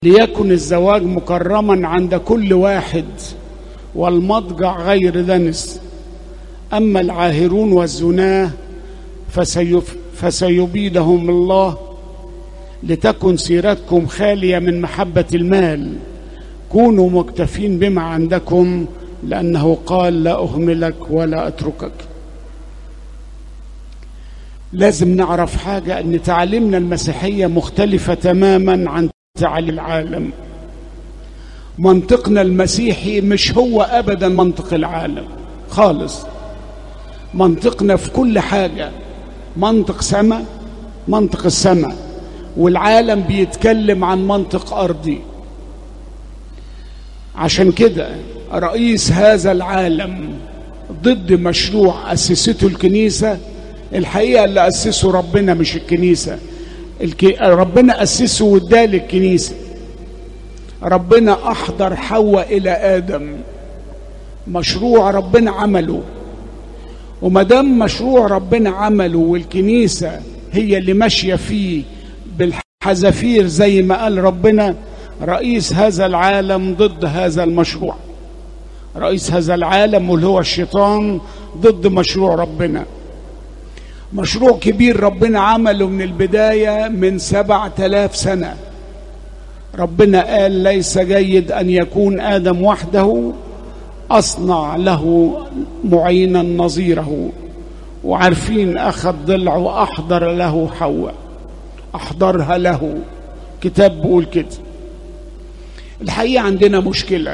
ليكن الزواج مكرما عند كل واحد والمضجع غير دنس أما العاهرون والزناه فسيف فسيبيدهم الله لتكن سيرتكم خالية من محبة المال كونوا مكتفين بما عندكم لأنه قال لا أهملك ولا أتركك لازم نعرف حاجة أن تعاليمنا المسيحية مختلفة تماما عن تعاليم العالم منطقنا المسيحي مش هو أبدا منطق العالم خالص منطقنا في كل حاجة منطق سماء منطق السماء والعالم بيتكلم عن منطق أرضي عشان كده رئيس هذا العالم ضد مشروع أسسته الكنيسة الحقيقة اللي أسسه ربنا مش الكنيسة الك... ربنا أسسه واداه للكنيسة ربنا أحضر حواء إلى آدم مشروع ربنا عمله وما دام مشروع ربنا عمله والكنيسة هي اللي ماشية فيه بالحذافير زي ما قال ربنا رئيس هذا العالم ضد هذا المشروع رئيس هذا العالم واللي هو الشيطان ضد مشروع ربنا مشروع كبير ربنا عمله من البداية من سبعة آلاف سنة ربنا قال ليس جيد أن يكون آدم وحده أصنع له معينا نظيره وعارفين أخذ ضلع وأحضر له حواء أحضرها له كتاب بيقول كده الحقيقة عندنا مشكلة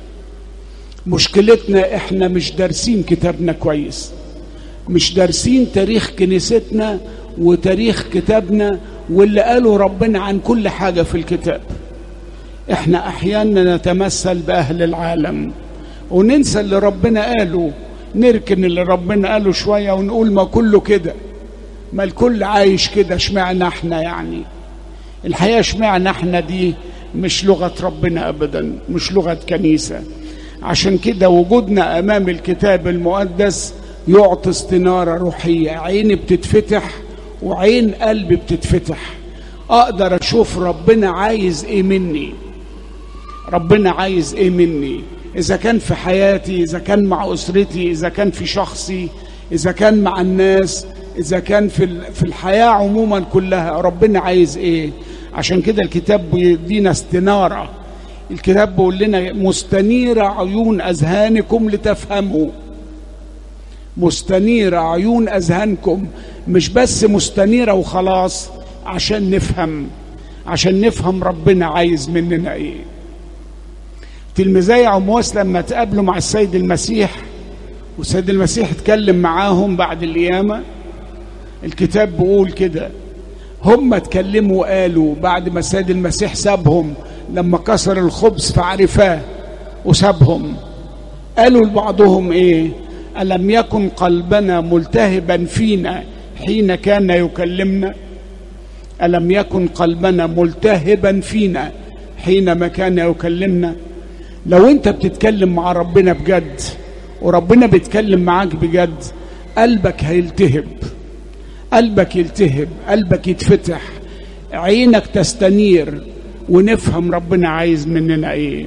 مشكلتنا احنا مش دارسين كتابنا كويس مش دارسين تاريخ كنيستنا وتاريخ كتابنا واللي قاله ربنا عن كل حاجة في الكتاب احنا احيانا نتمثل باهل العالم وننسى اللي ربنا قاله نركن اللي ربنا قاله شوية ونقول ما كله كده ما الكل عايش كده اشمعنا احنا يعني الحقيقة اشمعنا احنا دي مش لغة ربنا ابدا مش لغة كنيسة عشان كده وجودنا امام الكتاب المقدس يعطي استنارة روحية عيني بتتفتح وعين قلبي بتتفتح اقدر اشوف ربنا عايز ايه مني ربنا عايز ايه مني اذا كان في حياتي اذا كان مع اسرتي اذا كان في شخصي اذا كان مع الناس اذا كان في في الحياه عموما كلها ربنا عايز ايه عشان كده الكتاب بيدينا استناره الكتاب بيقول لنا مستنيره عيون اذهانكم لتفهموا مستنيره عيون اذهانكم مش بس مستنيره وخلاص عشان نفهم عشان نفهم ربنا عايز مننا ايه تلميذي عمواس لما تقابلوا مع السيد المسيح والسيد المسيح اتكلم معاهم بعد القيامة الكتاب بيقول كده هم اتكلموا وقالوا بعد ما السيد المسيح سابهم لما كسر الخبز فعرفاه وسابهم قالوا لبعضهم ايه ألم يكن قلبنا ملتهبا فينا حين كان يكلمنا ألم يكن قلبنا ملتهبا فينا حينما كان يكلمنا لو انت بتتكلم مع ربنا بجد وربنا بيتكلم معاك بجد قلبك هيلتهب قلبك يلتهب قلبك يتفتح عينك تستنير ونفهم ربنا عايز مننا ايه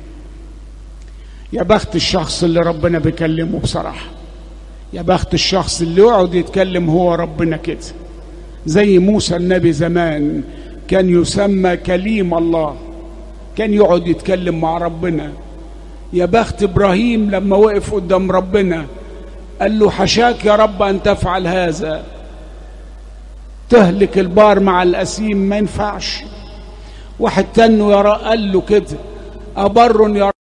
يا بخت الشخص اللي ربنا بيكلمه بصراحة يا بخت الشخص اللي يقعد يتكلم هو ربنا كده زي موسى النبي زمان كان يسمى كليم الله كان يقعد يتكلم مع ربنا يا بخت ابراهيم لما وقف قدام ربنا قال له حشاك يا رب ان تفعل هذا تهلك البار مع الاسيم ما ينفعش واحد تاني يا رب قال له كده ابر يا رب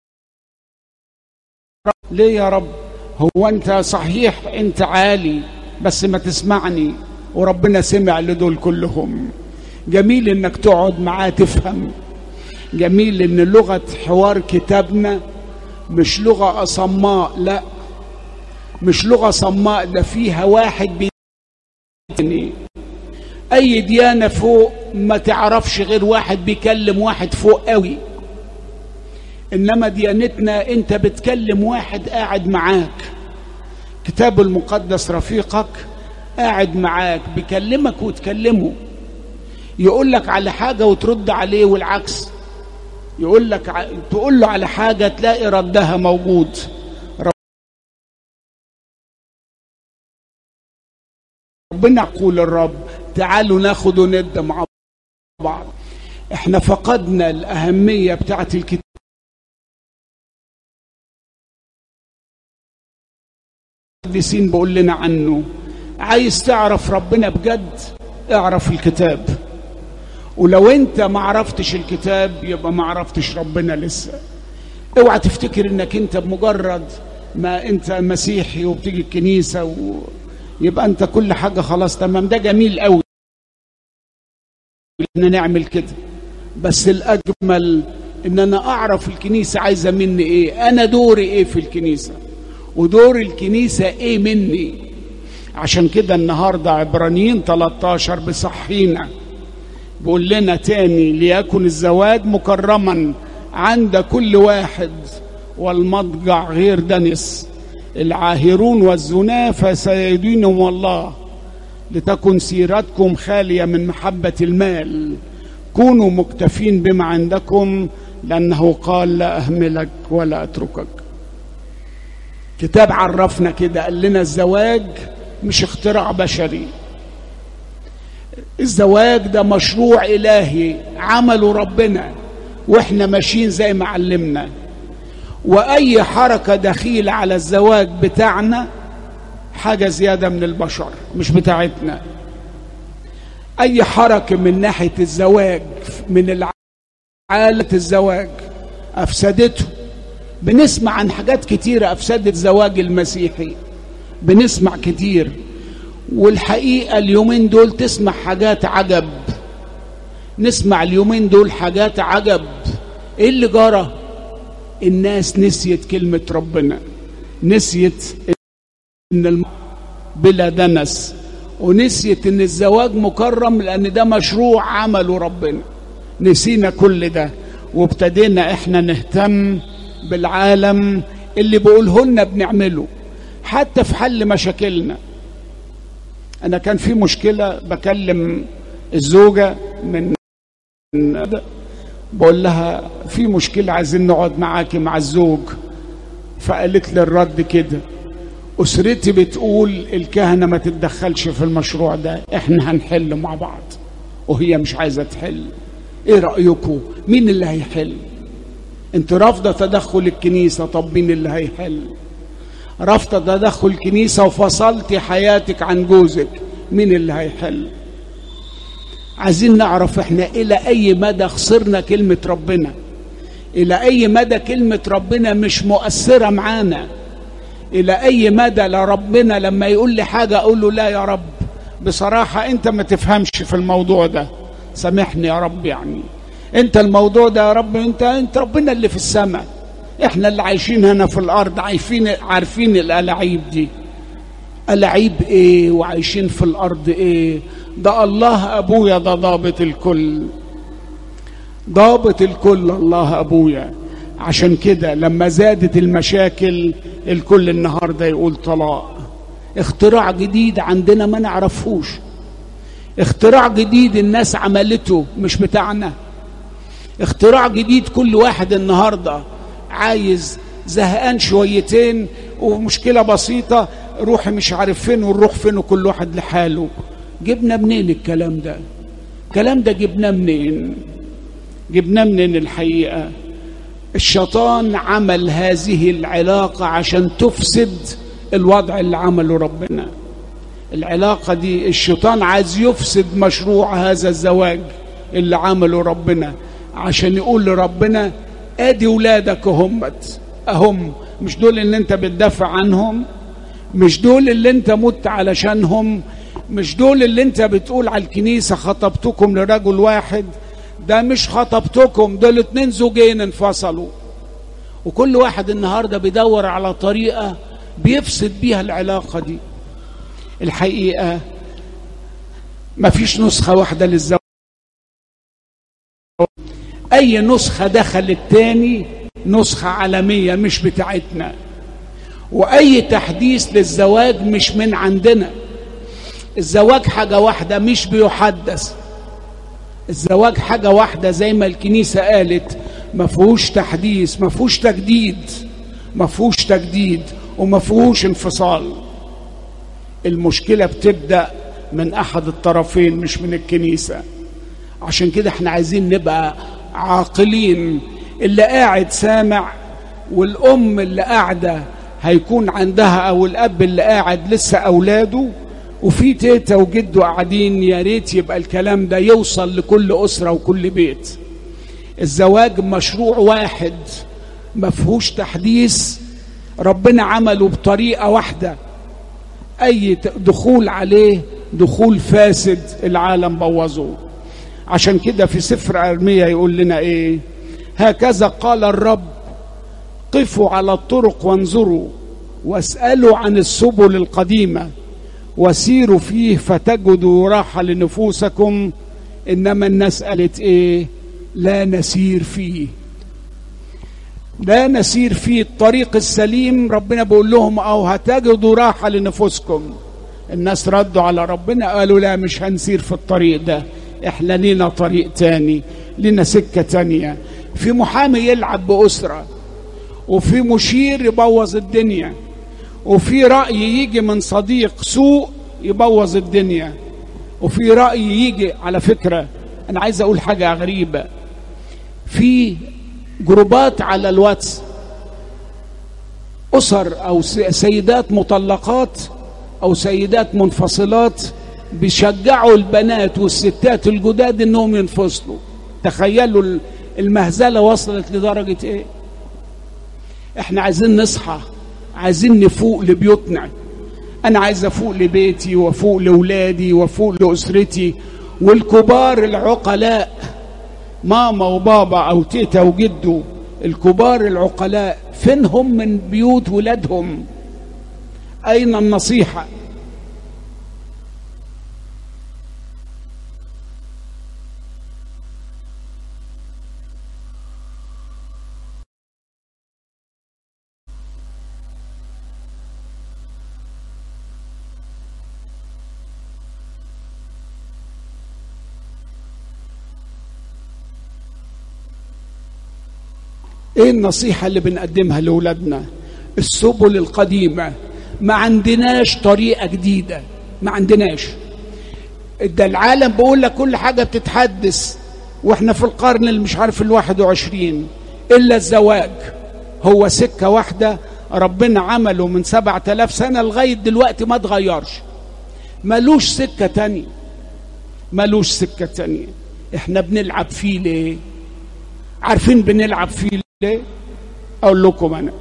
ليه يا رب هو انت صحيح انت عالي بس ما تسمعني وربنا سمع لدول كلهم جميل انك تقعد معاه تفهم جميل ان لغه حوار كتابنا مش لغه صماء لا مش لغه صماء ده فيها واحد بي اي ديانه فوق ما تعرفش غير واحد بيكلم واحد فوق قوي انما ديانتنا انت بتكلم واحد قاعد معاك كتاب المقدس رفيقك قاعد معاك بيكلمك وتكلمه يقول لك على حاجه وترد عليه والعكس يقول لك ع- تقول له على حاجة تلاقي ردها موجود ربنا يقول الرب تعالوا ناخد وند مع بعض احنا فقدنا الأهمية بتاعت الكتاب المقدسين بقول لنا عنه عايز تعرف ربنا بجد اعرف الكتاب ولو انت ما عرفتش الكتاب يبقى ما عرفتش ربنا لسه اوعى تفتكر انك انت بمجرد ما انت مسيحي وبتيجي الكنيسه و... يبقى انت كل حاجه خلاص تمام ده جميل قوي ان نعمل كده بس الاجمل ان انا اعرف الكنيسه عايزه مني ايه انا دوري ايه في الكنيسه ودور الكنيسه ايه مني عشان كده النهارده عبرانيين 13 بصحينا بيقول لنا تاني ليكن الزواج مكرما عند كل واحد والمضجع غير دنس العاهرون والزنا فسيدينهم الله لتكن سيرتكم خاليه من محبه المال كونوا مكتفين بما عندكم لانه قال لا اهملك ولا اتركك كتاب عرفنا كده قال لنا الزواج مش اختراع بشري الزواج ده مشروع إلهي عمله ربنا وإحنا ماشيين زي ما علمنا وأي حركة دخيلة على الزواج بتاعنا حاجة زيادة من البشر مش بتاعتنا أي حركة من ناحية الزواج من عالة الزواج أفسدته بنسمع عن حاجات كتيرة أفسدت الزواج المسيحي بنسمع كتير والحقيقة اليومين دول تسمع حاجات عجب نسمع اليومين دول حاجات عجب ايه اللي جرى الناس نسيت كلمة ربنا نسيت ان الم... بلا دنس ونسيت ان الزواج مكرم لان ده مشروع عمله ربنا نسينا كل ده وابتدينا احنا نهتم بالعالم اللي بقوله لنا بنعمله حتى في حل مشاكلنا انا كان في مشكله بكلم الزوجه من بقول لها في مشكله عايزين نقعد معاكي مع الزوج فقالت لي الرد كده اسرتي بتقول الكهنه ما تتدخلش في المشروع ده احنا هنحل مع بعض وهي مش عايزه تحل ايه رايكم مين اللي هيحل انت رافضه تدخل الكنيسه طب مين اللي هيحل رافضه تدخل الكنيسه وفصلتي حياتك عن جوزك مين اللي هيحل عايزين نعرف احنا الى اي مدى خسرنا كلمه ربنا الى اي مدى كلمه ربنا مش مؤثره معانا الى اي مدى لربنا لما يقول لي حاجه اقول له لا يا رب بصراحه انت ما تفهمش في الموضوع ده سامحني يا رب يعني انت الموضوع ده يا رب انت انت ربنا اللي في السماء احنا اللي عايشين هنا في الارض عارفين عارفين الالاعيب دي الاعيب ايه وعايشين في الارض ايه ده الله ابويا ده ضابط الكل ضابط الكل الله ابويا عشان كده لما زادت المشاكل الكل النهارده يقول طلاق اختراع جديد عندنا ما نعرفوش اختراع جديد الناس عملته مش بتاعنا اختراع جديد كل واحد النهارده عايز زهقان شويتين ومشكلة بسيطة روحي مش عارف فين ونروح فين وكل واحد لحاله جبنا منين الكلام ده الكلام ده جبناه منين جبناه منين الحقيقة الشيطان عمل هذه العلاقة عشان تفسد الوضع اللي عمله ربنا العلاقة دي الشيطان عايز يفسد مشروع هذا الزواج اللي عمله ربنا عشان يقول لربنا ادي ولادك همت اهم مش دول اللي انت بتدافع عنهم مش دول اللي انت مت علشانهم مش دول اللي انت بتقول على الكنيسة خطبتكم لرجل واحد ده مش خطبتكم دول اتنين زوجين انفصلوا وكل واحد النهاردة بيدور على طريقة بيفسد بيها العلاقة دي الحقيقة مفيش نسخة واحدة للزواج اي نسخه دخلت تاني نسخه عالميه مش بتاعتنا واي تحديث للزواج مش من عندنا الزواج حاجه واحده مش بيحدث الزواج حاجه واحده زي ما الكنيسه قالت ما فيهوش تحديث ما فيهوش تجديد ما فيهوش تجديد وما فيهوش انفصال المشكله بتبدا من احد الطرفين مش من الكنيسه عشان كده احنا عايزين نبقى عاقلين اللي قاعد سامع والام اللي قاعده هيكون عندها او الاب اللي قاعد لسه اولاده وفي تيتا وجده قاعدين يا ريت يبقى الكلام ده يوصل لكل اسره وكل بيت الزواج مشروع واحد ما فيهوش تحديث ربنا عمله بطريقه واحده اي دخول عليه دخول فاسد العالم بوظه عشان كده في سفر ارميا يقول لنا ايه هكذا قال الرب قفوا على الطرق وانظروا واسالوا عن السبل القديمه وسيروا فيه فتجدوا راحه لنفوسكم انما الناس قالت ايه لا نسير فيه لا نسير فيه الطريق السليم ربنا بيقول لهم او هتجدوا راحه لنفوسكم الناس ردوا على ربنا قالوا لا مش هنسير في الطريق ده احنا لينا طريق تاني لينا سكه تانيه في محامي يلعب باسره وفي مشير يبوظ الدنيا وفي راي يجي من صديق سوء يبوظ الدنيا وفي راي يجي على فكره انا عايز اقول حاجه غريبه في جروبات على الواتس اسر او سيدات مطلقات او سيدات منفصلات بيشجعوا البنات والستات الجداد انهم ينفصلوا تخيلوا المهزله وصلت لدرجه ايه احنا عايزين نصحى عايزين نفوق لبيوتنا انا عايز افوق لبيتي وافوق لاولادي وافوق لاسرتي والكبار العقلاء ماما وبابا او تيتا وجدو الكبار العقلاء فينهم من بيوت ولادهم اين النصيحه ايه النصيحه اللي بنقدمها لاولادنا السبل القديمه ما عندناش طريقه جديده ما عندناش ده العالم بيقول لك كل حاجه بتتحدث واحنا في القرن اللي مش عارف الواحد وعشرين الا الزواج هو سكه واحده ربنا عمله من سبعة آلاف سنة لغاية دلوقتي ما اتغيرش ملوش سكة تانية ملوش سكة تانية احنا بنلعب فيه ليه عارفين بنلعب فيه ليه اقول لكم انا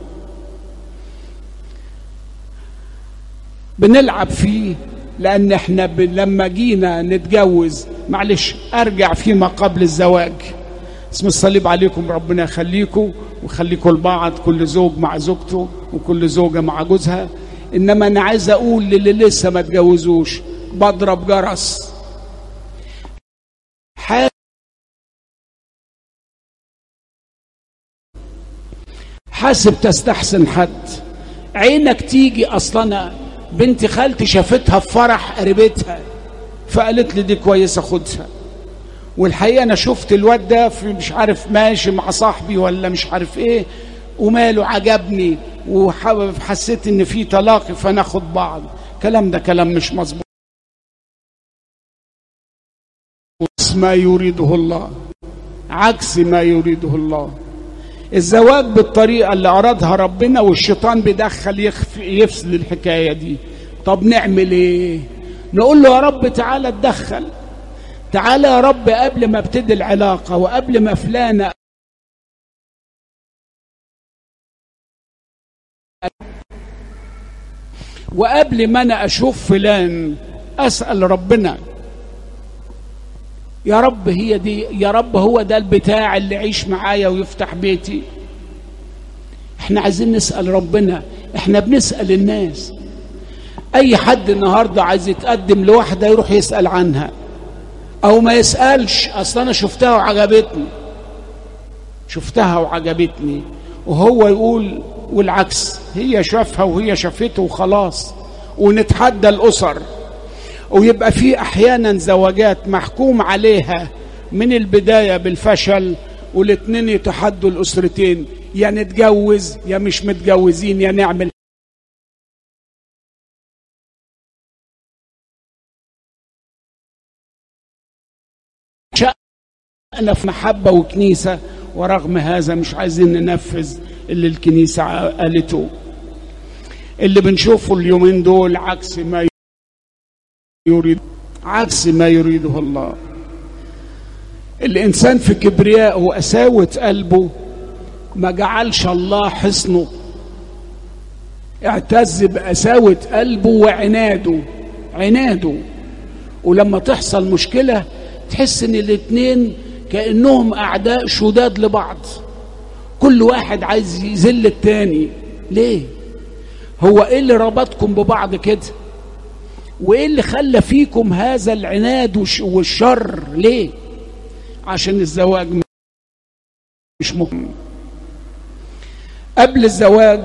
بنلعب فيه لان احنا ب... لما جينا نتجوز معلش ارجع فيما قبل الزواج اسم الصليب عليكم ربنا يخليكم ويخليكم لبعض كل زوج مع زوجته وكل زوجة مع جوزها انما انا عايز اقول للي لسه ما اتجوزوش بضرب جرس حاجة حاسب تستحسن حد عينك تيجي اصلا بنت خالتي شافتها في فرح قريبتها فقالت لي دي كويسه خدها والحقيقه انا شفت الواد ده في مش عارف ماشي مع صاحبي ولا مش عارف ايه وماله عجبني وحسيت ان في تلاقي فناخد بعض كلام ده كلام مش مظبوط ما يريده الله عكس ما يريده الله الزواج بالطريقة اللي أرادها ربنا والشيطان بيدخل يفصل الحكاية دي طب نعمل ايه نقول له يا رب تعالى اتدخل تعالى يا رب قبل ما ابتدي العلاقة وقبل ما فلانة وقبل ما انا اشوف فلان اسال ربنا يا رب هي دي يا رب هو ده البتاع اللي يعيش معايا ويفتح بيتي احنا عايزين نسال ربنا احنا بنسال الناس اي حد النهارده عايز يتقدم لواحده يروح يسال عنها او ما يسالش اصل انا شفتها وعجبتني شفتها وعجبتني وهو يقول والعكس هي شافها وهي شافته وخلاص ونتحدى الاسر ويبقى في احيانا زواجات محكوم عليها من البدايه بالفشل والاتنين يتحدوا الاسرتين يا نتجوز يا مش متجوزين يا نعمل شأن في محبة وكنيسة ورغم هذا مش عايزين ننفذ اللي الكنيسة قالته اللي بنشوفه اليومين دول عكس ما يريد عكس ما يريده الله الإنسان في كبرياء وقساوة قلبه ما جعلش الله حصنه اعتز بقساوة قلبه وعناده عناده ولما تحصل مشكلة تحس ان الاتنين كأنهم أعداء شداد لبعض كل واحد عايز يذل التاني ليه هو ايه اللي ربطكم ببعض كده وايه اللي خلى فيكم هذا العناد والشر ليه عشان الزواج مش مهم قبل الزواج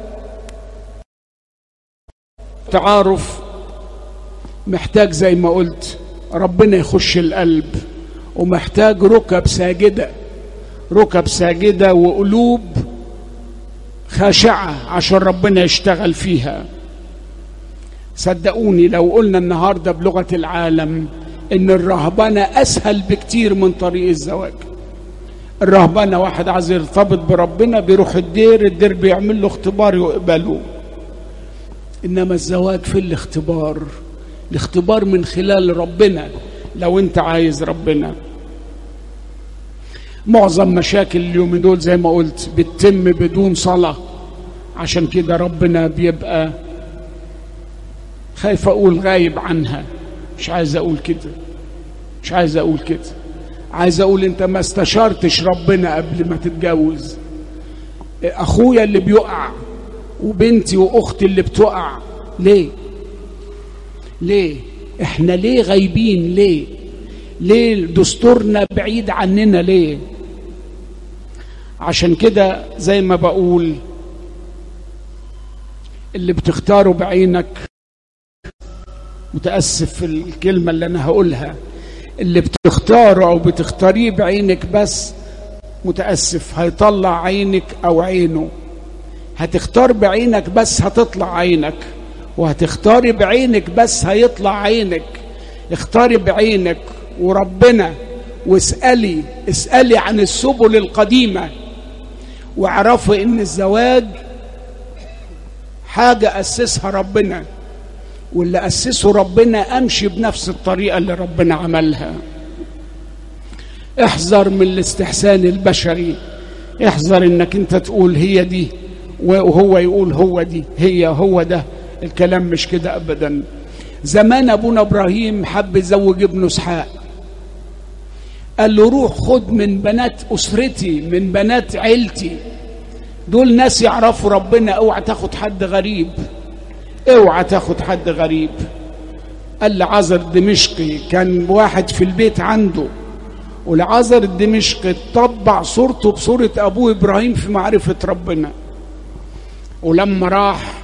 تعارف محتاج زي ما قلت ربنا يخش القلب ومحتاج ركب ساجدة ركب ساجدة وقلوب خاشعة عشان ربنا يشتغل فيها صدقوني لو قلنا النهاردة بلغة العالم ان الرهبنة اسهل بكتير من طريق الزواج الرهبنة واحد عايز يرتبط بربنا بيروح الدير الدير بيعمل له اختبار يقبله انما الزواج في الاختبار الاختبار من خلال ربنا لو انت عايز ربنا معظم مشاكل اليوم دول زي ما قلت بتتم بدون صلاة عشان كده ربنا بيبقى خايف اقول غايب عنها مش عايز اقول كده مش عايز اقول كده عايز اقول انت ما استشرتش ربنا قبل ما تتجوز اخويا اللي بيقع وبنتي واختي اللي بتقع ليه ليه احنا ليه غايبين ليه ليه دستورنا بعيد عننا ليه عشان كده زي ما بقول اللي بتختاره بعينك متأسف في الكلمة اللي أنا هقولها اللي بتختاره أو بتختاريه بعينك بس متأسف هيطلع عينك أو عينه هتختار بعينك بس هتطلع عينك وهتختاري بعينك بس هيطلع عينك اختاري بعينك وربنا واسألي اسألي عن السبل القديمة واعرفي ان الزواج حاجة أسسها ربنا واللي أسسه ربنا أمشي بنفس الطريقة اللي ربنا عملها احذر من الاستحسان البشري احذر انك انت تقول هي دي وهو يقول هو دي هي هو ده الكلام مش كده ابدا زمان ابونا ابراهيم حب يزوج ابنه اسحاق قال له روح خد من بنات اسرتي من بنات عيلتي دول ناس يعرفوا ربنا اوعى تاخد حد غريب اوعى تاخد حد غريب قال لعازر الدمشقي كان واحد في البيت عنده ولعازر الدمشقي طبع صورته بصورة أبوه إبراهيم في معرفة ربنا ولما راح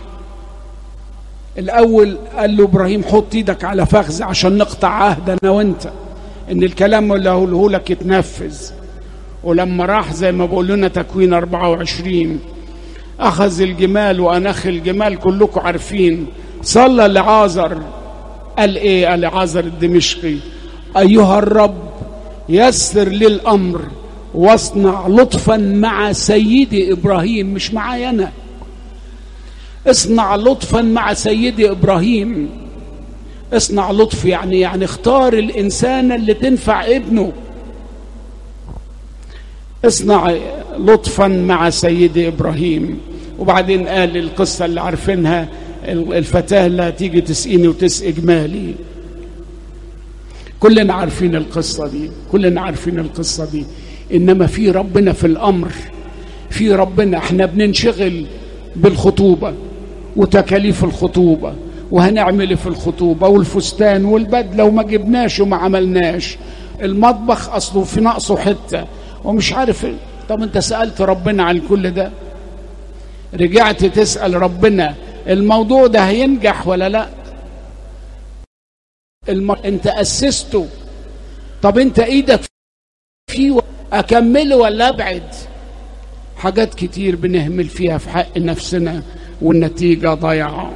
الأول قال له إبراهيم حط إيدك على فخذ عشان نقطع عهد أنا وأنت إن الكلام اللي هقوله لك يتنفذ ولما راح زي ما بقول لنا تكوين 24 أخذ الجمال وأنخ الجمال كلكم عارفين صلى لعازر قال إيه قال لعازر الدمشقي أيها الرب يسر لي الأمر واصنع لطفا مع سيدي إبراهيم مش معايا أنا اصنع لطفا مع سيدي إبراهيم اصنع لطف يعني يعني اختار الإنسان اللي تنفع ابنه اصنع لطفا مع سيدي إبراهيم وبعدين قال القصة اللي عارفينها الفتاة اللي هتيجي تسقيني وتسقي جمالي كلنا عارفين القصة دي كلنا عارفين القصة دي إنما في ربنا في الأمر في ربنا احنا بننشغل بالخطوبة وتكاليف الخطوبة وهنعمل في الخطوبة والفستان والبدلة وما جبناش وما عملناش المطبخ أصله في نقصه حتة ومش عارف طب انت سألت ربنا عن كل ده رجعت تسأل ربنا الموضوع ده هينجح ولا لا الم... انت أسسته طب انت ايدك فيه اكمله ولا ابعد حاجات كتير بنهمل فيها في حق نفسنا والنتيجه ضياع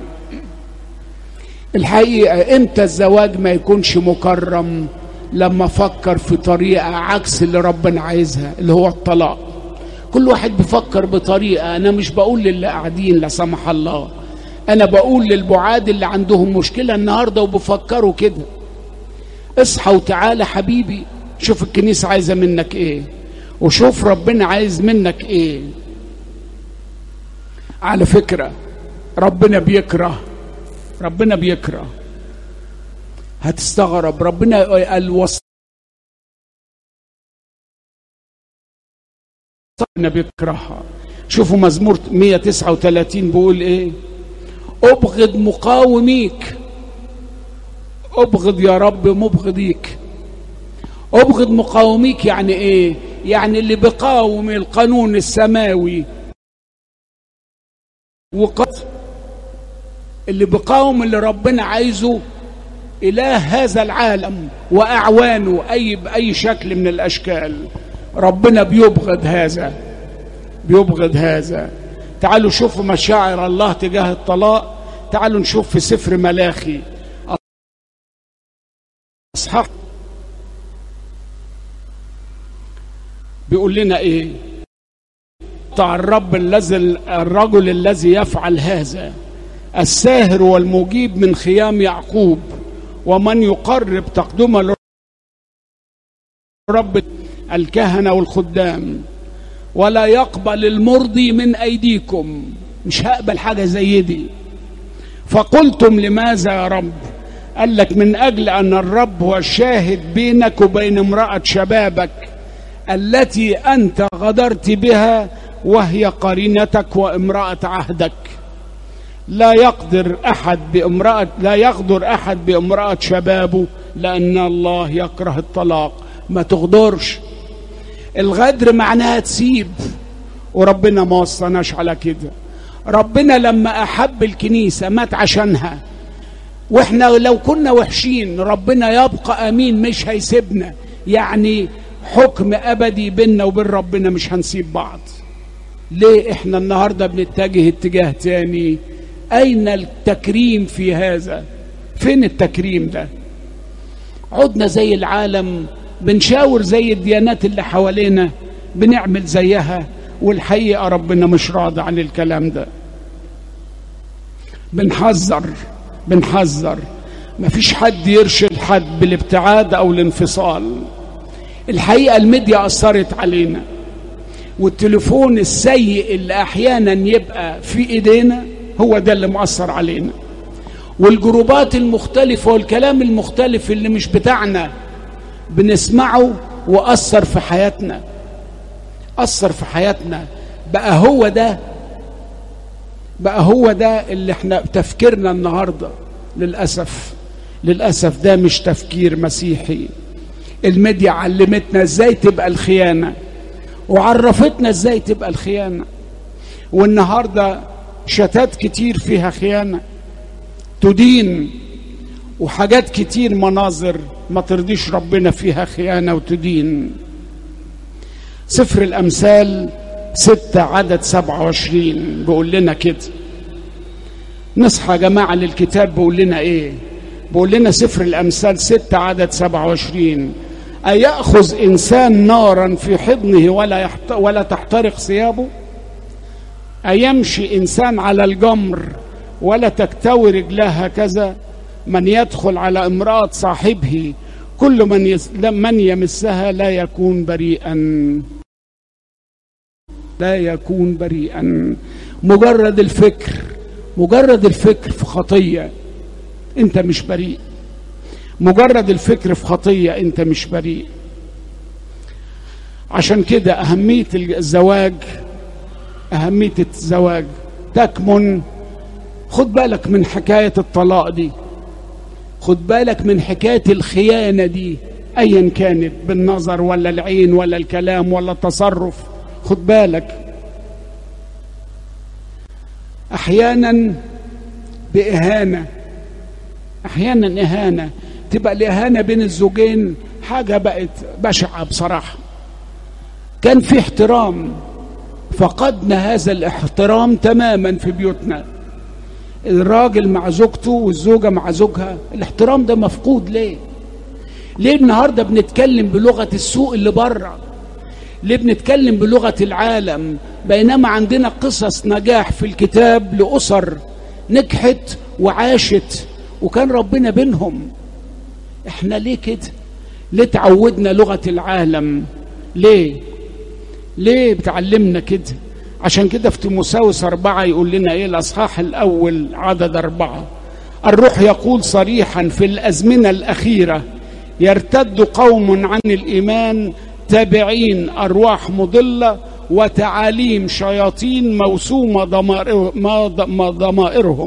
الحقيقه امتى الزواج ما يكونش مكرم لما افكر في طريقه عكس اللي ربنا عايزها اللي هو الطلاق كل واحد بيفكر بطريقه انا مش بقول للي قاعدين لا سمح الله انا بقول للبعاد اللي عندهم مشكله النهارده وبفكروا كده اصحى وتعالى حبيبي شوف الكنيسه عايزه منك ايه وشوف ربنا عايز منك ايه على فكره ربنا بيكره ربنا بيكره هتستغرب ربنا الوص ربنا بيكرهها شوفوا مزمور 139 بيقول ايه ابغض مقاوميك ابغض يا رب مبغضيك ابغض مقاوميك يعني ايه يعني اللي بيقاوم القانون السماوي وقد اللي بيقاوم اللي ربنا عايزه اله هذا العالم واعوانه اي باي شكل من الاشكال ربنا بيبغض هذا بيبغض هذا تعالوا شوفوا مشاعر الله تجاه الطلاق تعالوا نشوف في سفر ملاخي اصحاح بيقول لنا ايه بتاع الرب الذي الرجل الذي يفعل هذا الساهر والمجيب من خيام يعقوب ومن يقرب تقدمه لرب الكهنه والخدام ولا يقبل المرضي من ايديكم مش هقبل حاجه زي دي فقلتم لماذا يا رب قال لك من اجل ان الرب هو الشاهد بينك وبين امراه شبابك التي انت غدرت بها وهي قرينتك وامراه عهدك لا يقدر احد بامراه لا يغدر احد بامراه شبابه لان الله يكره الطلاق ما تغدرش الغدر معناها تسيب وربنا ما وصناش على كده ربنا لما احب الكنيسه مات عشانها واحنا لو كنا وحشين ربنا يبقى امين مش هيسيبنا يعني حكم ابدي بيننا وبين ربنا مش هنسيب بعض ليه احنا النهارده بنتجه اتجاه تاني اين التكريم في هذا فين التكريم ده عدنا زي العالم بنشاور زي الديانات اللي حوالينا بنعمل زيها والحقيقه ربنا مش راضي عن الكلام ده بنحذر بنحذر مفيش حد يرشد حد بالابتعاد او الانفصال الحقيقه الميديا اثرت علينا والتليفون السيء اللي احيانا يبقى في ايدينا هو ده اللي مؤثر علينا والجروبات المختلفه والكلام المختلف اللي مش بتاعنا بنسمعه واثر في حياتنا اثر في حياتنا بقى هو ده بقى هو ده اللي احنا تفكيرنا النهارده للاسف للاسف ده مش تفكير مسيحي الميديا علمتنا ازاي تبقى الخيانه وعرفتنا ازاي تبقى الخيانه والنهارده شتات كتير فيها خيانه تدين وحاجات كتير مناظر ما ترضيش ربنا فيها خيانه وتدين سفر الامثال ستة عدد سبعة وعشرين بيقول لنا كده نصحى يا جماعة للكتاب بيقول لنا ايه بيقول لنا سفر الأمثال ستة عدد سبعة وعشرين أيأخذ إنسان نارا في حضنه ولا, يحت... ولا تحترق ثيابه أيمشي إنسان على الجمر ولا تكتوي رجلاه هكذا من يدخل على امرأة صاحبه كل من, يس... من يمسها لا يكون بريئا لا يكون بريئا مجرد الفكر مجرد الفكر في خطيه انت مش بريء مجرد الفكر في خطيه انت مش بريء عشان كده اهميه الزواج اهميه الزواج تكمن خد بالك من حكايه الطلاق دي خد بالك من حكايه الخيانه دي ايا كانت بالنظر ولا العين ولا الكلام ولا التصرف خد بالك احيانا باهانه احيانا اهانه تبقى الاهانه بين الزوجين حاجه بقت بشعه بصراحه كان في احترام فقدنا هذا الاحترام تماما في بيوتنا الراجل مع زوجته والزوجة مع زوجها الاحترام ده مفقود ليه ليه النهاردة بنتكلم بلغة السوق اللي بره ليه بنتكلم بلغة العالم بينما عندنا قصص نجاح في الكتاب لأسر نجحت وعاشت وكان ربنا بينهم احنا ليه كده ليه تعودنا لغة العالم ليه ليه بتعلمنا كده عشان كده في تيموساوس أربعة يقول لنا إيه الأصحاح الأول عدد أربعة الروح يقول صريحا في الأزمنة الأخيرة يرتد قوم عن الإيمان تابعين أرواح مضلة وتعاليم شياطين موسومة ضمائر ضمائرهم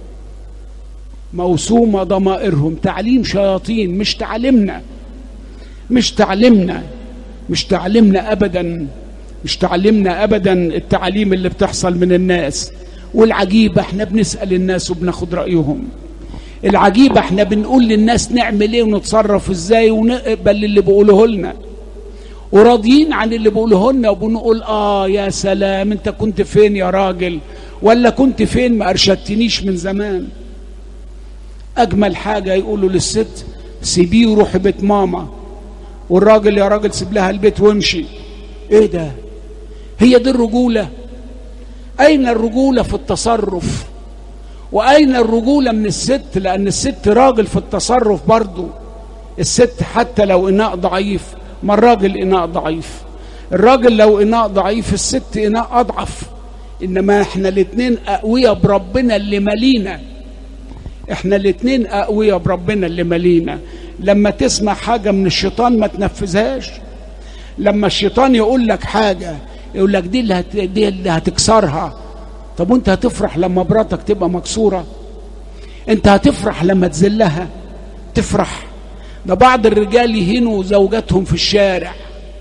موسومة ضمائرهم تعليم شياطين مش تعلمنا مش تعلمنا مش تعلمنا أبدا مش تعلمنا أبدا التعليم اللي بتحصل من الناس والعجيب احنا بنسأل الناس وبناخد رأيهم العجيب احنا بنقول للناس نعمل ايه ونتصرف ازاي ونقبل اللي بيقوله لنا وراضيين عن اللي بيقوله لنا وبنقول اه يا سلام انت كنت فين يا راجل ولا كنت فين ما ارشدتنيش من زمان اجمل حاجه يقولوا للست سيبيه وروحي بيت ماما والراجل يا راجل سيب لها البيت وامشي ايه ده هي دي الرجوله اين الرجوله في التصرف واين الرجوله من الست لان الست راجل في التصرف برضه الست حتى لو اناء ضعيف ما الراجل اناء ضعيف الراجل لو اناء ضعيف الست اناء اضعف انما احنا الاتنين اقوياء بربنا اللي مالينا احنا الاتنين اقوياء بربنا اللي مالينا لما تسمع حاجة من الشيطان ما تنفذهاش لما الشيطان يقول لك حاجة يقول لك دي اللي, هت... دي اللي هتكسرها طب وانت هتفرح لما مراتك تبقى مكسورة انت هتفرح لما تذلها تفرح ده بعض الرجال يهينوا زوجاتهم في الشارع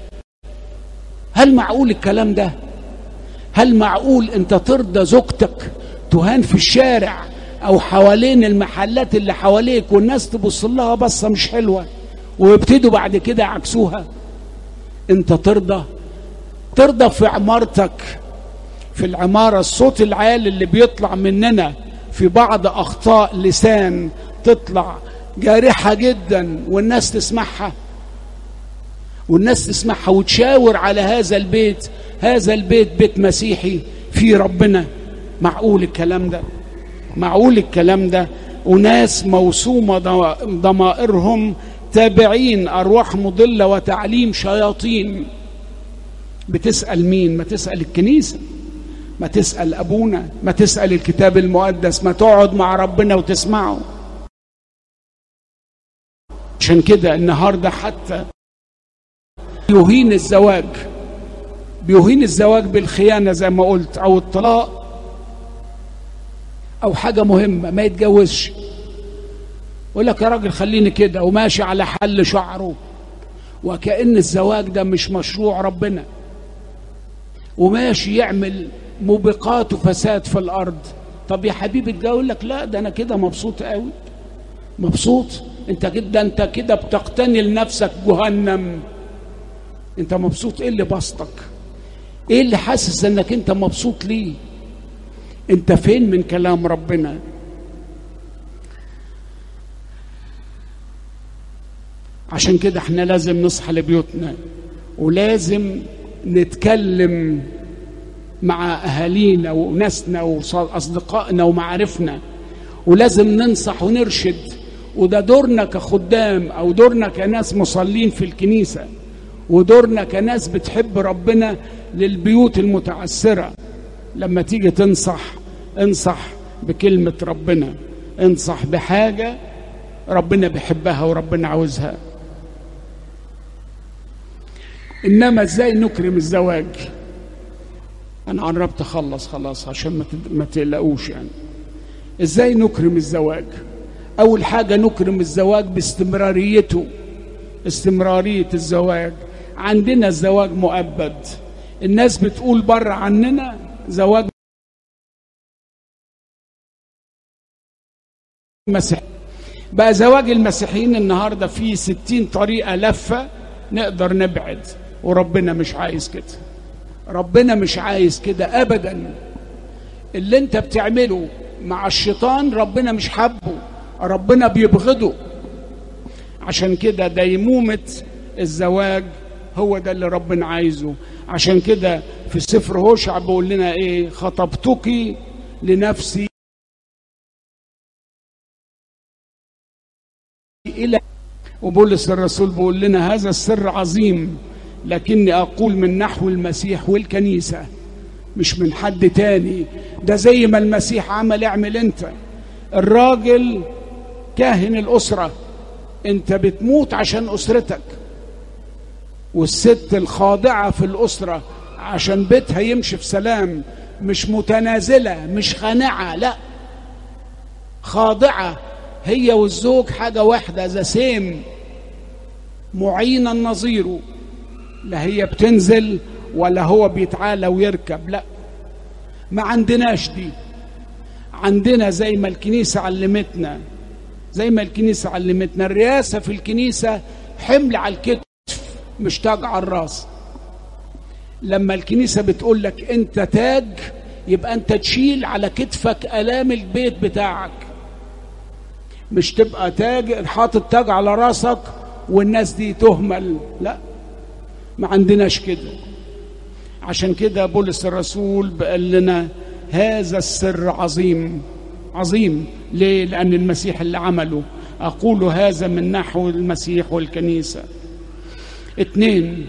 هل معقول الكلام ده هل معقول انت ترضى زوجتك تهان في الشارع او حوالين المحلات اللي حواليك والناس تبص لها بصه مش حلوه ويبتدوا بعد كده يعكسوها انت ترضى ترضى في عمارتك في العماره الصوت العالي اللي بيطلع مننا في بعض اخطاء لسان تطلع جارحه جدا والناس تسمعها والناس تسمعها وتشاور على هذا البيت هذا البيت بيت مسيحي في ربنا معقول الكلام ده معقول الكلام ده وناس موسومة ضمائرهم تابعين أرواح مضلة وتعليم شياطين بتسأل مين ما تسأل الكنيسة ما تسأل أبونا ما تسأل الكتاب المقدس ما تقعد مع ربنا وتسمعه عشان كده النهاردة حتى يهين الزواج بيهين الزواج بالخيانة زي ما قلت أو الطلاق او حاجه مهمه ما يتجوزش يقول لك يا راجل خليني كده وماشي على حل شعره وكأن الزواج ده مش مشروع ربنا وماشي يعمل موبقات وفساد في الارض طب يا حبيبي تقول لك لا ده انا كده مبسوط قوي مبسوط انت كده انت كده بتقتني لنفسك جهنم انت مبسوط ايه اللي بسطك ايه اللي حاسس انك انت مبسوط ليه انت فين من كلام ربنا عشان كده احنا لازم نصحى لبيوتنا ولازم نتكلم مع اهالينا وناسنا واصدقائنا ومعارفنا ولازم ننصح ونرشد وده دورنا كخدام او دورنا كناس مصلين في الكنيسه ودورنا كناس بتحب ربنا للبيوت المتعسره لما تيجي تنصح انصح بكلمة ربنا انصح بحاجة ربنا بيحبها وربنا عاوزها إنما إزاي نكرم الزواج أنا قربت أخلص خلاص عشان ما تقلقوش يعني إزاي نكرم الزواج أول حاجة نكرم الزواج باستمراريته استمرارية الزواج عندنا الزواج مؤبد الناس بتقول بره عننا زواج مسيح بقى زواج المسيحيين النهارده فيه ستين طريقة لفة نقدر نبعد وربنا مش عايز كده ربنا مش عايز كده ابدا اللي انت بتعمله مع الشيطان ربنا مش حبه ربنا بيبغضه عشان كده ديمومة الزواج هو ده اللي ربنا عايزه عشان كده في سفر هوشع بيقول لنا ايه خطبتك لنفسي الى وبولس الرسول بيقول لنا هذا السر عظيم لكني اقول من نحو المسيح والكنيسه مش من حد تاني ده زي ما المسيح عمل اعمل انت الراجل كاهن الاسره انت بتموت عشان اسرتك والست الخاضعه في الاسره عشان بيتها يمشي في سلام مش متنازله مش خانعه لا خاضعه هي والزوج حاجه واحده ذا سيم معينا نظيره لا هي بتنزل ولا هو بيتعالى ويركب لا ما عندناش دي عندنا زي ما الكنيسه علمتنا زي ما الكنيسه علمتنا الرئاسه في الكنيسه حمل على الكتف مش تاج على الراس لما الكنيسه بتقول لك انت تاج يبقى انت تشيل على كتفك الام البيت بتاعك مش تبقى تاج حاطط تاج على راسك والناس دي تهمل لا ما عندناش كده عشان كده بولس الرسول قال لنا هذا السر عظيم عظيم ليه لأن المسيح اللي عمله أقول هذا من نحو المسيح والكنيسة اتنين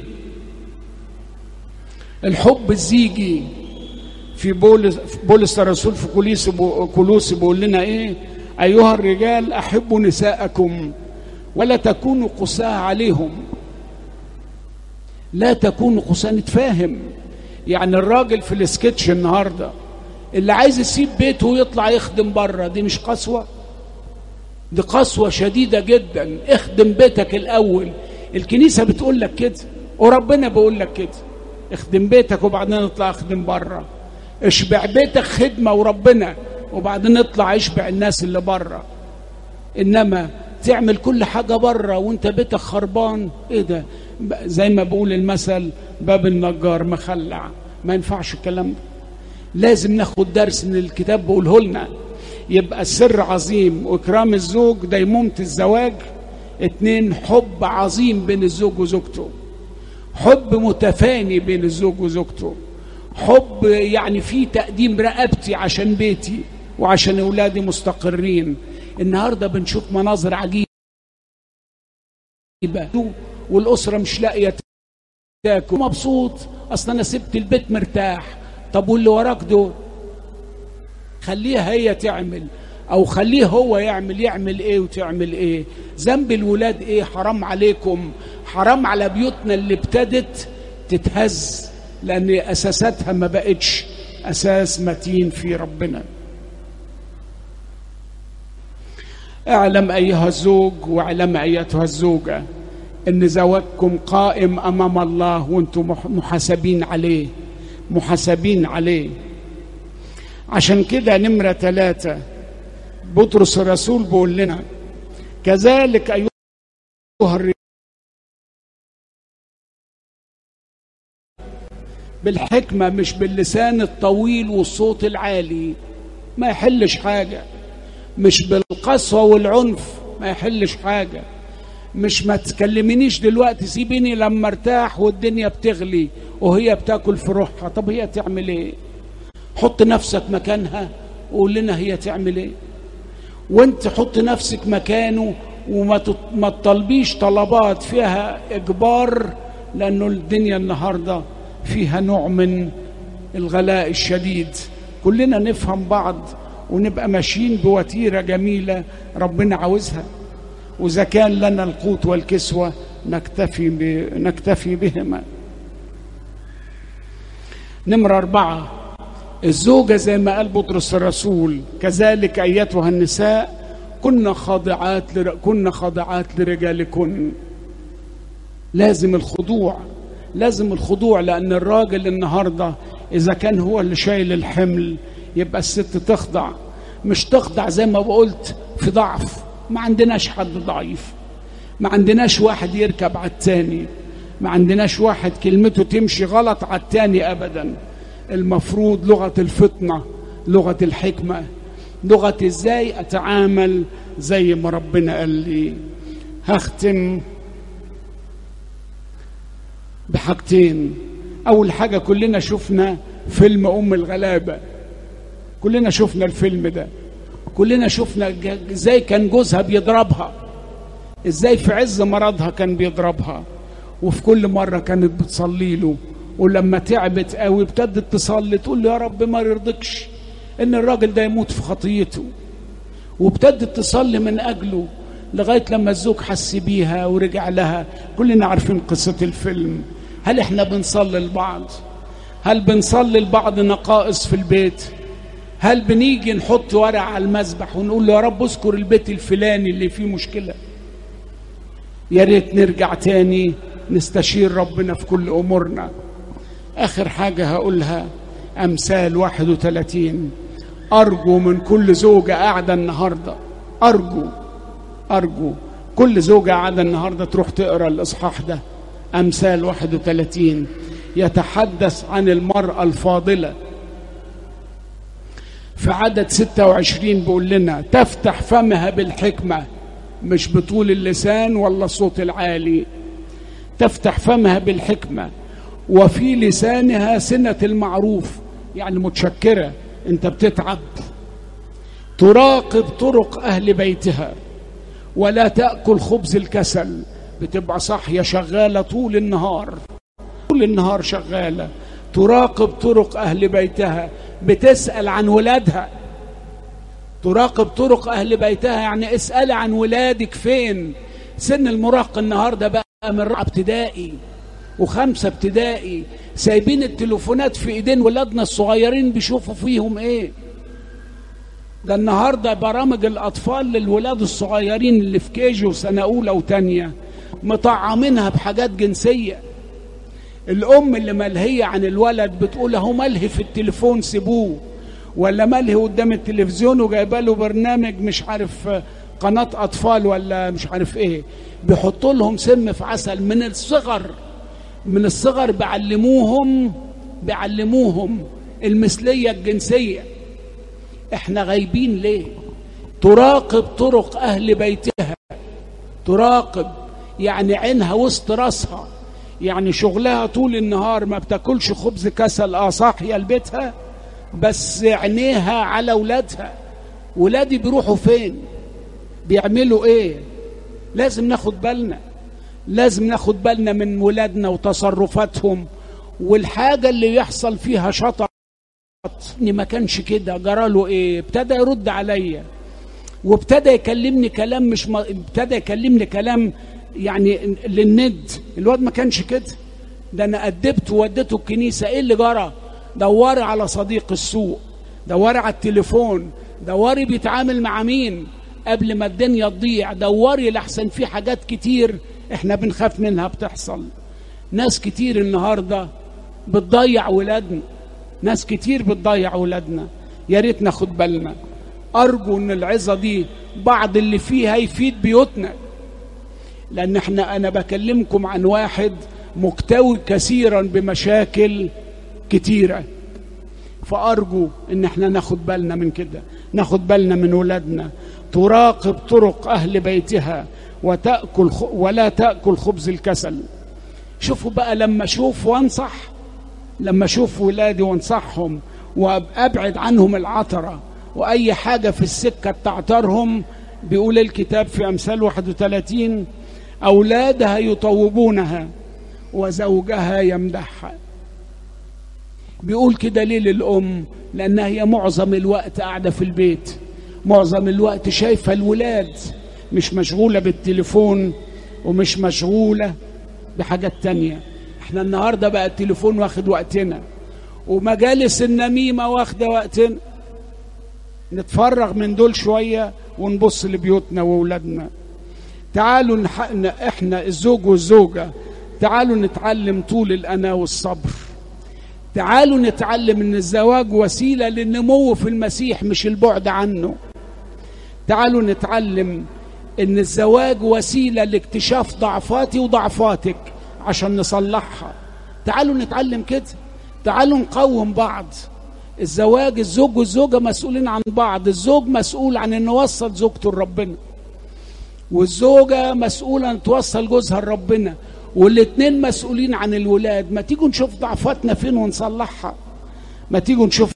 الحب الزيجي في بولس, بولس الرسول في كوليس كولوس بيقول لنا ايه ايها الرجال احبوا نساءكم ولا تكونوا قساة عليهم لا تكونوا قساة نتفاهم يعني الراجل في السكتش النهارده اللي عايز يسيب بيته ويطلع يخدم بره دي مش قسوه دي قسوه شديده جدا اخدم بيتك الاول الكنيسه بتقول لك كده وربنا بيقول لك كده اخدم بيتك وبعدين اطلع اخدم بره اشبع بيتك خدمه وربنا وبعدين اطلع اشبع الناس اللي بره انما تعمل كل حاجه بره وانت بيتك خربان ايه ده زي ما بقول المثل باب النجار مخلع ما ينفعش الكلام ده لازم ناخد درس من الكتاب بقوله لنا يبقى السر عظيم واكرام الزوج ديمومة الزواج اتنين حب عظيم بين الزوج وزوجته حب متفاني بين الزوج وزوجته حب يعني في تقديم رقبتي عشان بيتي وعشان اولادي مستقرين النهارده بنشوف مناظر عجيبه والاسره مش لاقيه تاكل مبسوط اصل انا سبت البيت مرتاح طب واللي وراك دول خليها هي تعمل او خليه هو يعمل يعمل ايه وتعمل ايه ذنب الولاد ايه حرام عليكم حرام على بيوتنا اللي ابتدت تتهز لان اساساتها ما بقتش اساس متين في ربنا اعلم ايها الزوج واعلم ايتها الزوجه ان زواجكم قائم امام الله وانتم محاسبين عليه محاسبين عليه عشان كده نمرة ثلاثة بطرس الرسول بيقول لنا كذلك أيها الرجال بالحكمة مش باللسان الطويل والصوت العالي ما يحلش حاجة مش بالقسوة والعنف ما يحلش حاجة مش ما تكلمينيش دلوقتي سيبيني لما ارتاح والدنيا بتغلي وهي بتاكل في روحها طب هي تعمل ايه حط نفسك مكانها وقول لنا هي تعمل ايه وانت حط نفسك مكانه وما ما تطلبيش طلبات فيها اجبار لانه الدنيا النهارده فيها نوع من الغلاء الشديد كلنا نفهم بعض ونبقى ماشيين بوتيره جميله ربنا عاوزها واذا كان لنا القوت والكسوه نكتفي ب... نكتفي بهما نمرة أربعة الزوجة زي ما قال بطرس الرسول كذلك أيتها النساء كنا خاضعات لر... كنا خاضعات لرجالكن لازم الخضوع لازم الخضوع لأن الراجل النهاردة إذا كان هو اللي شايل الحمل يبقى الست تخضع مش تخضع زي ما قلت في ضعف ما عندناش حد ضعيف ما عندناش واحد يركب على التاني ما عندناش واحد كلمته تمشي غلط على التاني ابدا المفروض لغه الفطنه لغه الحكمه لغه ازاي اتعامل زي ما ربنا قال لي هختم بحاجتين اول حاجه كلنا شفنا فيلم ام الغلابه كلنا شفنا الفيلم ده كلنا شفنا ازاي كان جوزها بيضربها ازاي في عز مرضها كان بيضربها وفي كل مره كانت بتصلي له ولما تعبت قوي ابتدت تصلي تقول له يا رب ما يرضكش ان الراجل ده يموت في خطيته وابتدت تصلي من اجله لغايه لما الزوج حس بيها ورجع لها كلنا عارفين قصه الفيلم هل احنا بنصلي لبعض هل بنصلي لبعض نقائص في البيت هل بنيجي نحط ورق على المذبح ونقول له يا رب اذكر البيت الفلاني اللي فيه مشكله يا ريت نرجع تاني نستشير ربنا في كل امورنا اخر حاجه هقولها امثال 31 ارجو من كل زوجه قاعده النهارده ارجو ارجو كل زوجه قاعده النهارده تروح تقرا الاصحاح ده امثال 31 يتحدث عن المراه الفاضله في عدد 26 بيقول لنا تفتح فمها بالحكمه مش بطول اللسان ولا الصوت العالي تفتح فمها بالحكمه وفي لسانها سنه المعروف يعني متشكره انت بتتعب تراقب طرق اهل بيتها ولا تاكل خبز الكسل بتبقى صاحيه شغاله طول النهار طول النهار شغاله تراقب طرق اهل بيتها بتسال عن ولادها تراقب طرق اهل بيتها يعني اسال عن ولادك فين سن المراهقه النهارده بقى من رابعه ابتدائي وخمسه ابتدائي سايبين التليفونات في ايدين ولادنا الصغيرين بيشوفوا فيهم ايه ده النهارده برامج الاطفال للولاد الصغيرين اللي في كيجي وسنه اولى وتانيه مطعمينها بحاجات جنسيه الام اللي ملهيه عن الولد بتقول اهو ملهي في التليفون سيبوه ولا ملهي قدام التلفزيون وجايبه له برنامج مش عارف قناه اطفال ولا مش عارف ايه بيحطوا لهم سم في عسل من الصغر من الصغر بيعلموهم بيعلموهم المثليه الجنسيه احنا غايبين ليه تراقب طرق اهل بيتها تراقب يعني عينها وسط راسها يعني شغلها طول النهار ما بتاكلش خبز كسل اه صاحيه لبيتها بس عينيها على ولادها ولادي بيروحوا فين بيعملوا ايه لازم ناخد بالنا لازم ناخد بالنا من ولادنا وتصرفاتهم والحاجة اللي يحصل فيها شطط ما كانش كده جراله ايه ابتدى يرد عليا وابتدى يكلمني كلام مش م... ابتدى يكلمني كلام يعني للند الواد ما كانش كده ده انا ادبته ووديته الكنيسه ايه اللي جرى دوري على صديق السوق دوري على التليفون دوري بيتعامل مع مين قبل ما الدنيا تضيع دوري لحسن في حاجات كتير احنا بنخاف منها بتحصل ناس كتير النهارده بتضيع ولادنا ناس كتير بتضيع ولادنا يا ريت ناخد بالنا ارجو ان العظه دي بعض اللي فيها يفيد بيوتنا لان احنا انا بكلمكم عن واحد مكتوي كثيرا بمشاكل كتيره فارجو ان احنا ناخد بالنا من كده ناخد بالنا من ولادنا تراقب طرق اهل بيتها وتاكل خ... ولا تاكل خبز الكسل شوفوا بقى لما اشوف وانصح لما اشوف ولادي وانصحهم وابعد عنهم العثره واي حاجه في السكه تعترهم بيقول الكتاب في امثال 31 اولادها يطوبونها وزوجها يمدحها بيقول كده ليه للام لانها هي معظم الوقت قاعده في البيت معظم الوقت شايفه الولاد مش مشغوله بالتليفون ومش مشغوله بحاجات تانية احنا النهارده بقى التليفون واخد وقتنا ومجالس النميمه واخده وقتنا نتفرغ من دول شويه ونبص لبيوتنا واولادنا تعالوا نح... احنا الزوج والزوجه تعالوا نتعلم طول الأنا والصبر تعالوا نتعلم ان الزواج وسيله للنمو في المسيح مش البعد عنه تعالوا نتعلم ان الزواج وسيله لاكتشاف ضعفاتي وضعفاتك عشان نصلحها تعالوا نتعلم كده تعالوا نقوم بعض الزواج الزوج والزوجة مسؤولين عن بعض الزوج مسؤول عن انه يوصل زوجته لربنا والزوجة مسؤولة ان توصل جوزها لربنا والاتنين مسؤولين عن الولاد ما تيجوا نشوف ضعفاتنا فين ونصلحها ما تيجوا نشوف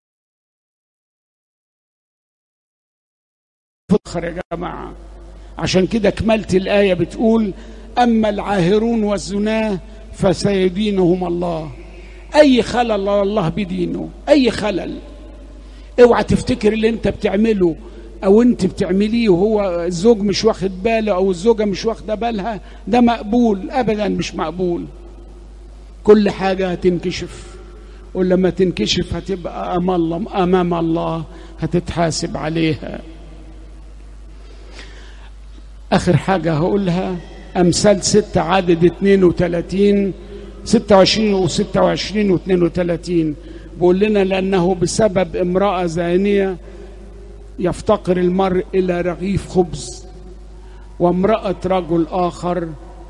فخر يا جماعة عشان كده كملت الآية بتقول أما العاهرون والزناه فسيدينهم الله أي خلل الله بدينه أي خلل اوعى تفتكر اللي انت بتعمله او انت بتعمليه وهو الزوج مش واخد باله او الزوجه مش واخده بالها ده مقبول ابدا مش مقبول كل حاجه هتنكشف ولما تنكشف هتبقى امام الله امام الله هتتحاسب عليها اخر حاجه هقولها امثال ستة عدد 32 26 و 26 و 32 بيقول لنا لانه بسبب امراه زانيه يفتقر المرء الى رغيف خبز وامراه رجل اخر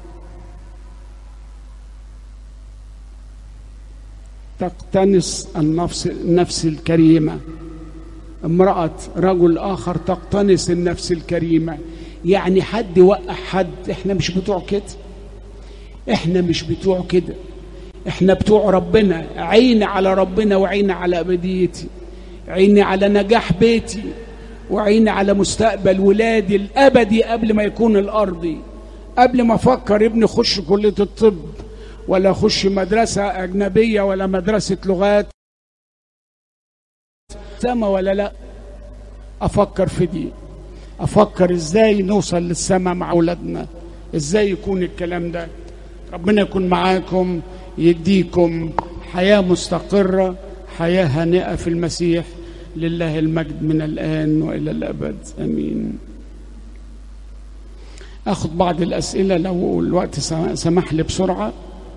تقتنص النفس النفس الكريمه امراه رجل اخر تقتنص النفس الكريمه يعني حد يوقع حد احنا مش بتوع كده احنا مش بتوع كده احنا بتوع ربنا عيني على ربنا وعيني على ابديتي عيني على نجاح بيتي وعيني على مستقبل ولادي الابدي قبل ما يكون الارضي قبل ما افكر ابني يخش كليه الطب ولا اخش مدرسه اجنبيه ولا مدرسه لغات سما ولا لا افكر في دي افكر ازاي نوصل للسما مع اولادنا ازاي يكون الكلام ده ربنا يكون معاكم يديكم حياه مستقره حياه هانئه في المسيح لله المجد من الان والى الابد امين اخذ بعض الاسئله لو الوقت سمح لي بسرعه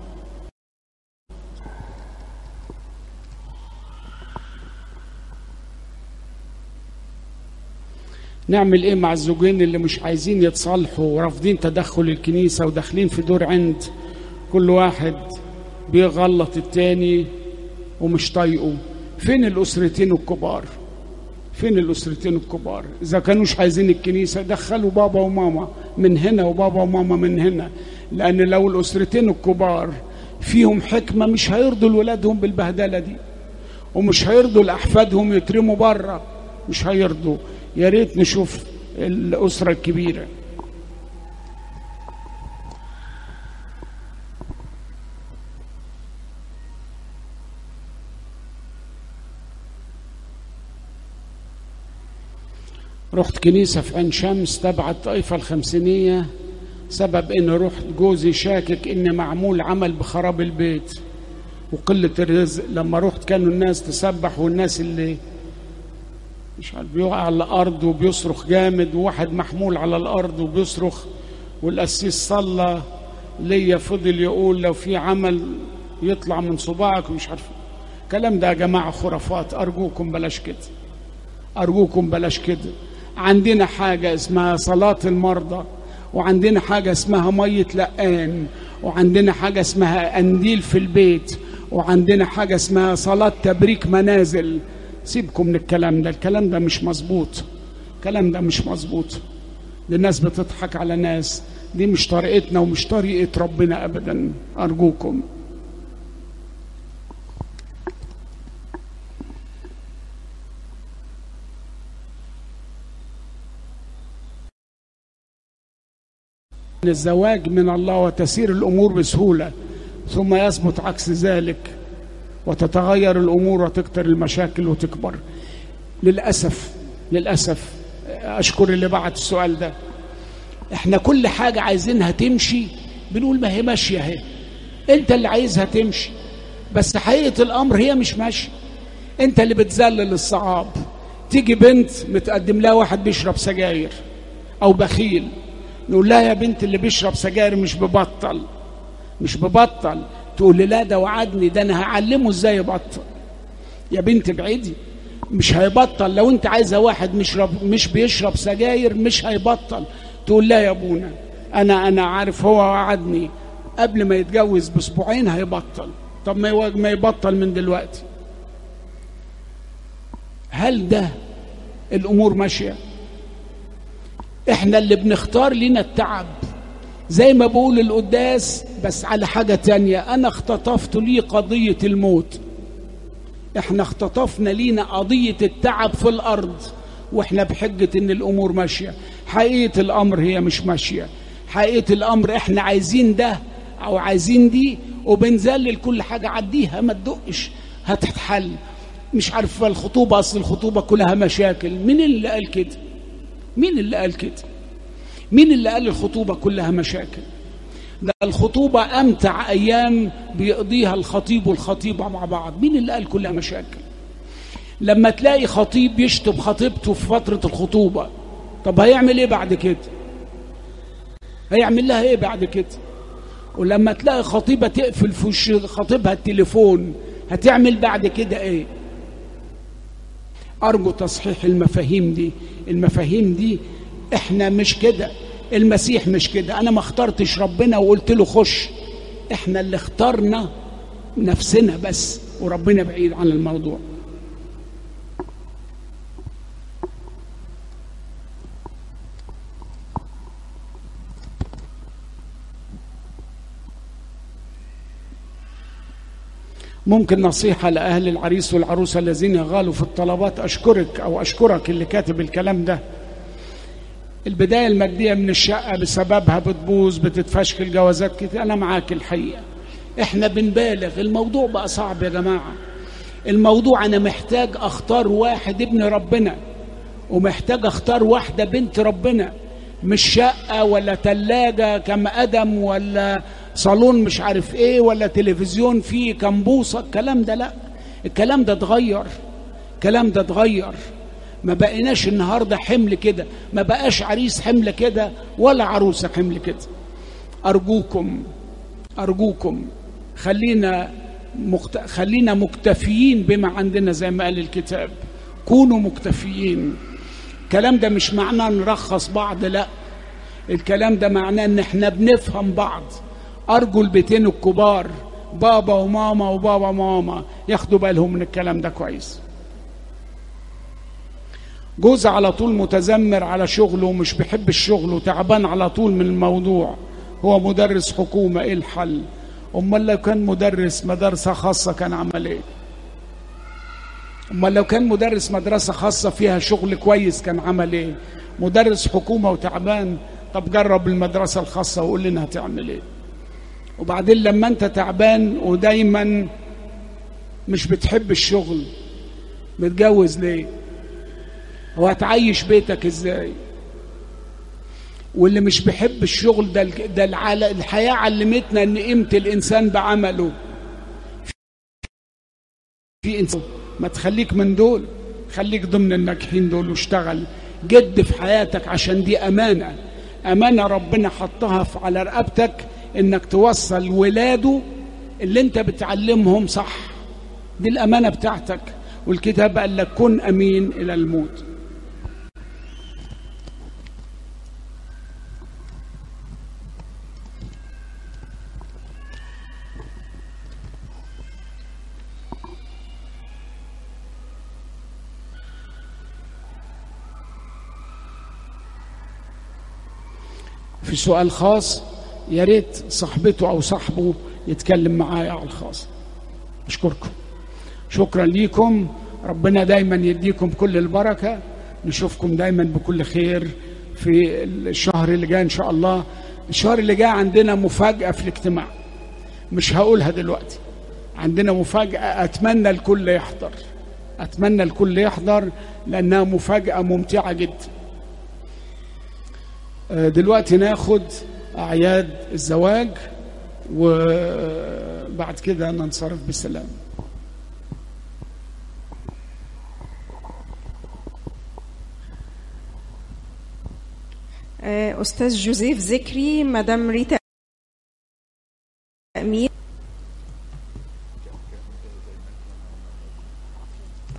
نعمل ايه مع الزوجين اللي مش عايزين يتصالحوا ورافضين تدخل الكنيسة وداخلين في دور عند كل واحد بيغلط التاني ومش طايقه فين الأسرتين الكبار فين الأسرتين الكبار إذا كانوش عايزين الكنيسة دخلوا بابا وماما من هنا وبابا وماما من هنا لأن لو الأسرتين الكبار فيهم حكمة مش هيرضوا لولادهم بالبهدلة دي ومش هيرضوا لأحفادهم يترموا بره مش هيرضوا يا ريت نشوف الأسرة الكبيرة رحت كنيسة في عين شمس تبع الطائفة الخمسينية سبب ان رحت جوزي شاكك ان معمول عمل بخراب البيت وقلة الرزق لما رحت كانوا الناس تسبح والناس اللي مش عارف بيقع على الارض وبيصرخ جامد وواحد محمول على الارض وبيصرخ والقسيس صلى ليا فضل يقول لو في عمل يطلع من صباعك ومش عارف الكلام ده يا جماعه خرافات ارجوكم بلاش كده ارجوكم بلاش كده عندنا حاجه اسمها صلاه المرضى وعندنا حاجه اسمها ميه لقان وعندنا حاجه اسمها قنديل في البيت وعندنا حاجه اسمها صلاه تبريك منازل سيبكم من الكلام ده الكلام ده مش مظبوط الكلام ده مش مظبوط دي الناس بتضحك على ناس دي مش طريقتنا ومش طريقة ربنا أبدا أرجوكم الزواج من الله وتسير الأمور بسهولة ثم يثبت عكس ذلك وتتغير الامور وتكتر المشاكل وتكبر للاسف للاسف اشكر اللي بعت السؤال ده احنا كل حاجه عايزينها تمشي بنقول ما هي ماشيه اهي انت اللي عايزها تمشي بس حقيقه الامر هي مش ماشيه انت اللي بتذلل الصعاب تيجي بنت متقدم لها واحد بيشرب سجاير او بخيل نقول لها يا بنت اللي بيشرب سجاير مش ببطل مش ببطل تقول لي لا ده وعدني ده انا هعلمه ازاي يبطل يا بنت بعيدي مش هيبطل لو انت عايزه واحد مش رب مش بيشرب سجاير مش هيبطل تقول لا يا ابونا انا انا عارف هو وعدني قبل ما يتجوز باسبوعين هيبطل طب ما يو- ما يبطل من دلوقتي هل ده الامور ماشيه احنا اللي بنختار لنا التعب زي ما بقول القداس بس على حاجة تانية أنا اختطفت لي قضية الموت احنا اختطفنا لينا قضية التعب في الأرض واحنا بحجة ان الأمور ماشية حقيقة الأمر هي مش ماشية حقيقة الأمر احنا عايزين ده أو عايزين دي وبنذلل كل حاجة عديها ما تدقش هتتحل مش عارف الخطوبة أصل الخطوبة كلها مشاكل مين اللي قال كده مين اللي قال كده مين اللي قال الخطوبة كلها مشاكل ده الخطوبة أمتع أيام بيقضيها الخطيب والخطيبة مع بعض مين اللي قال كلها مشاكل لما تلاقي خطيب يشتم خطيبته في فترة الخطوبة طب هيعمل ايه بعد كده هيعمل لها ايه بعد كده ولما تلاقي خطيبة تقفل في وش خطيبها التليفون هتعمل بعد كده ايه أرجو تصحيح المفاهيم دي المفاهيم دي احنا مش كده المسيح مش كده انا ما اخترتش ربنا وقلت له خش احنا اللي اخترنا نفسنا بس وربنا بعيد عن الموضوع ممكن نصيحة لأهل العريس والعروسة الذين يغالوا في الطلبات أشكرك أو أشكرك اللي كاتب الكلام ده البداية المادية من الشقة بسببها بتبوظ بتتفشكل جوازات كتير أنا معاك الحقيقة إحنا بنبالغ الموضوع بقى صعب يا جماعة الموضوع أنا محتاج أختار واحد ابن ربنا ومحتاج أختار واحدة بنت ربنا مش شقة ولا تلاجة كم قدم ولا صالون مش عارف ايه ولا تلفزيون فيه كمبوصة الكلام ده لا الكلام ده اتغير الكلام ده اتغير ما بقيناش النهارده حمل كده ما بقاش عريس حمل كده ولا عروسه حمل كده ارجوكم ارجوكم خلينا مكت... خلينا مكتفيين بما عندنا زي ما قال الكتاب كونوا مكتفيين الكلام ده مش معناه نرخص بعض لا الكلام ده معناه ان احنا بنفهم بعض ارجو البيتين الكبار بابا وماما وبابا وماما ياخدوا بالهم من الكلام ده كويس جوز على طول متذمر على شغله ومش بيحب الشغل وتعبان على طول من الموضوع هو مدرس حكومة ايه الحل امال لو كان مدرس مدرسة خاصة كان عمل ايه امال لو كان مدرس مدرسة خاصة فيها شغل كويس كان عمل ايه مدرس حكومة وتعبان طب جرب المدرسة الخاصة وقول لنا هتعمل ايه وبعدين لما انت تعبان ودايما مش بتحب الشغل متجوز ليه هو هتعيش بيتك ازاي واللي مش بيحب الشغل ده ده العل... الحياه علمتنا ان قيمه الانسان بعمله في انسان ما تخليك من دول خليك ضمن الناجحين دول واشتغل جد في حياتك عشان دي امانه امانه ربنا حطها في على رقبتك انك توصل ولاده اللي انت بتعلمهم صح دي الامانه بتاعتك والكتاب قال لك كن امين الى الموت في سؤال خاص يا ريت صاحبته او صاحبه يتكلم معايا على الخاص اشكركم شكرا ليكم ربنا دايما يديكم كل البركه نشوفكم دايما بكل خير في الشهر اللي جاي ان شاء الله الشهر اللي جاي عندنا مفاجاه في الاجتماع مش هقولها دلوقتي عندنا مفاجاه اتمنى الكل يحضر اتمنى الكل يحضر لانها مفاجاه ممتعه جدا دلوقتي ناخد أعياد الزواج وبعد كده ننصرف بالسلام أستاذ جوزيف ذكري مدام ريتا أمير